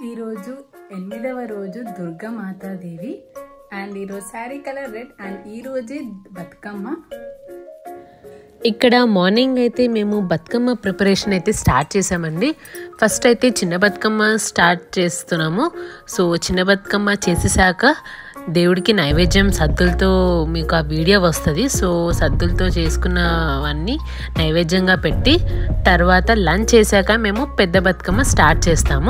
ఈరోజు ఎనిమిదవ రోజు దుర్గా మాతాదేవి అండ్ ఈరోజు శారీ కలర్ రెడ్ అండ్ ఈ రోజే బతుకమ్మ ఇక్కడ మార్నింగ్ అయితే మేము బతుకమ్మ ప్రిపరేషన్ అయితే స్టార్ట్ చేసామండి ఫస్ట్ అయితే చిన్న బతుకమ్మ స్టార్ట్ చేస్తున్నాము సో చిన్న బతుకమ్మ చేసేసాక దేవుడికి నైవేద్యం సద్దులతో మీకు ఆ వీడియో వస్తుంది సో సద్దులతో చేసుకున్నవన్నీ నైవేద్యంగా పెట్టి తర్వాత లంచ్ చేశాక మేము పెద్ద బతుకమ్మ స్టార్ట్ చేస్తాము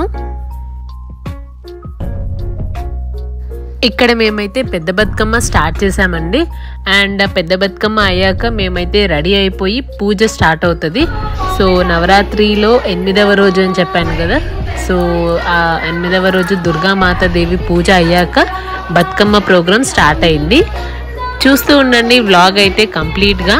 ఇక్కడ మేమైతే పెద్ద బతుకమ్మ స్టార్ట్ చేసామండి అండ్ పెద్ద బతుకమ్మ అయ్యాక మేమైతే రెడీ అయిపోయి పూజ స్టార్ట్ అవుతుంది సో నవరాత్రిలో ఎనిమిదవ రోజు అని చెప్పాను కదా సో ఆ ఎనిమిదవ రోజు దుర్గామాత దేవి పూజ అయ్యాక బతుకమ్మ ప్రోగ్రామ్ స్టార్ట్ అయింది చూస్తూ ఉండండి వ్లాగ్ అయితే కంప్లీట్గా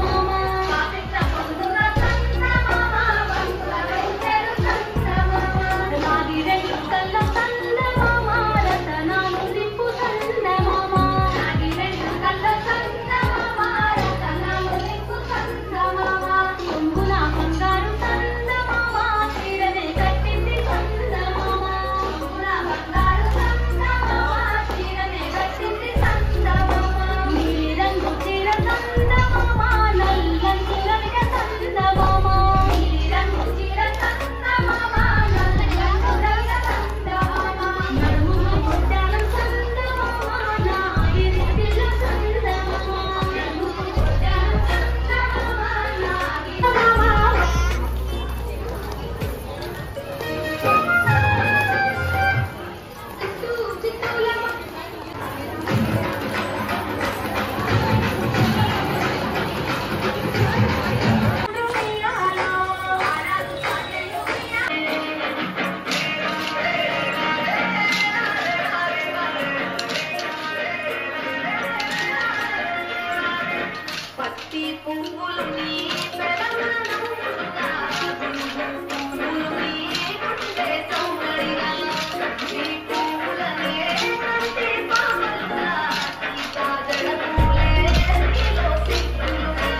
పత్తి పువ్వులు నీ పెదవులనుగా, పువ్వులు నీ గుండె సౌకర్యంగా, ఈ పువ్వులనే కంటి పాపలుగా, ఈ కాజల పూలే నీలో సిగ్గులుగా,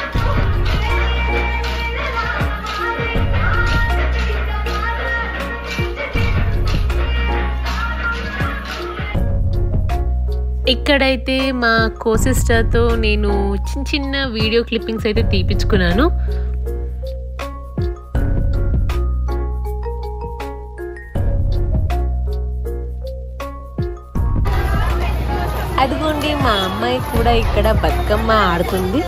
ఇక్కడైతే మా కో సిస్టర్తో నేను చిన్న చిన్న వీడియో క్లిప్పింగ్స్ అయితే తీపించుకున్నాను అదిగోండి మా అమ్మాయి కూడా ఇక్కడ బతుకమ్మ ఆడుతుంది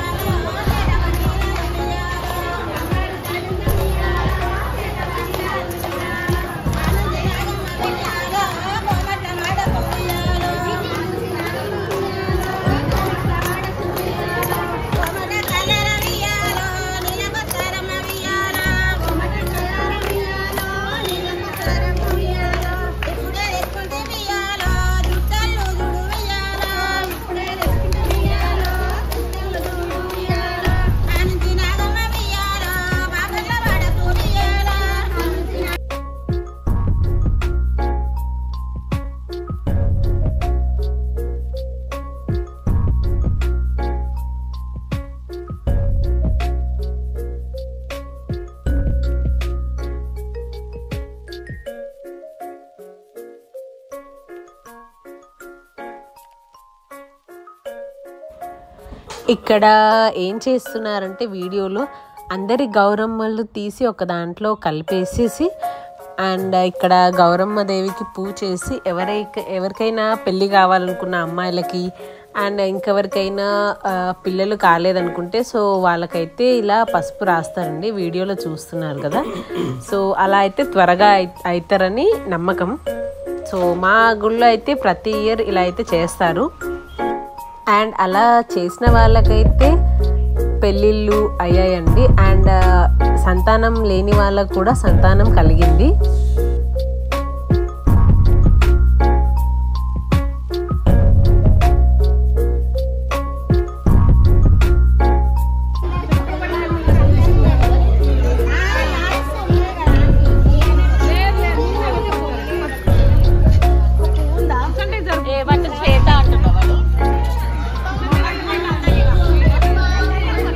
ఇక్కడ ఏం చేస్తున్నారంటే వీడియోలో అందరి గౌరమ్మలు తీసి ఒక దాంట్లో కలిపేసేసి అండ్ ఇక్కడ గౌరమ్మ దేవికి పూజ చేసి ఎవరైతే ఎవరికైనా పెళ్ళి కావాలనుకున్న అమ్మాయిలకి అండ్ ఇంకెవరికైనా ఆ, పిల్లలు కాలేదనుకుంటే సో వాళ్ళకైతే ఇలా పసుపు రాస్తారండి వీడియోలో చూస్తున్నారు కదా సో అలా అయితే త్వరగా అయి- అవుతారని నమ్మకం సో మా గుళ్ళో అయితే ప్రతి ఇయర్ ఇలా అయితే చేస్తారు అండ్ అలా చేసిన వాళ్ళకైతే పెళ్ళిళ్ళు అయ్యాయండి అండ్ సంతానం లేని వాళ్ళకు కూడా సంతానం కలిగింది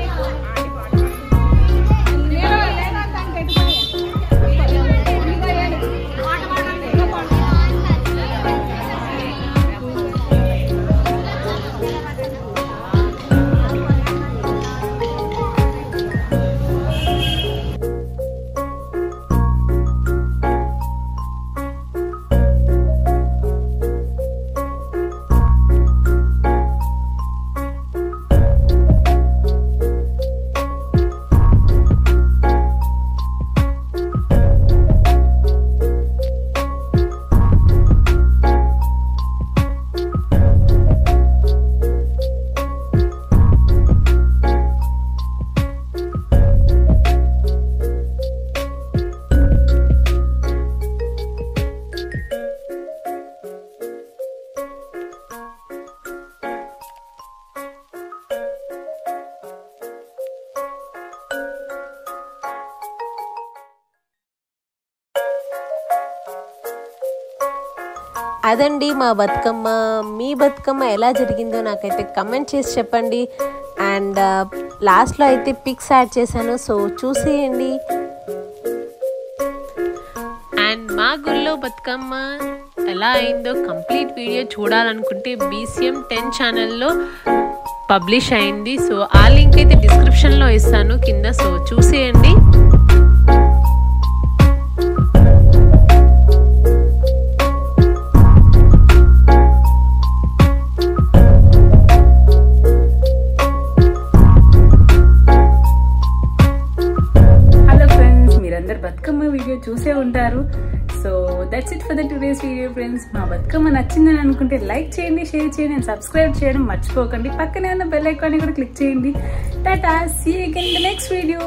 ఏ అదండి మా బతుకమ్మ మీ బతుకమ్మ ఎలా జరిగిందో నాకైతే కమెంట్ చేసి చెప్పండి అండ్ లాస్ట్లో అయితే పిక్స్ యాడ్ చేశాను సో చూసేయండి అండ్ మా గుళ్ళో బతుకమ్మ ఎలా అయిందో కంప్లీట్ వీడియో చూడాలనుకుంటే బీసీఎం టెన్ ఛానల్లో పబ్లిష్ అయింది సో ఆ లింక్ అయితే డిస్క్రిప్షన్లో ఇస్తాను కింద సో చూసేయండి హలో ఫ్రెండ్స్ మీరందరు బతుకమ్మ వీడియో చూసే ఉంటారు so that's it for the today's video friends మా బతుకమ్మ నచ్చిందని అనుకుంటే లైక్ చేయండి షేర్ చేయండి అండ్ సబ్స్క్రైబ్ చేయడం మర్చిపోకండి పక్కనే ఉన్న బెల్ ఐకాన్ని కూడా క్లిక్ చేయండి టాటా see again the next video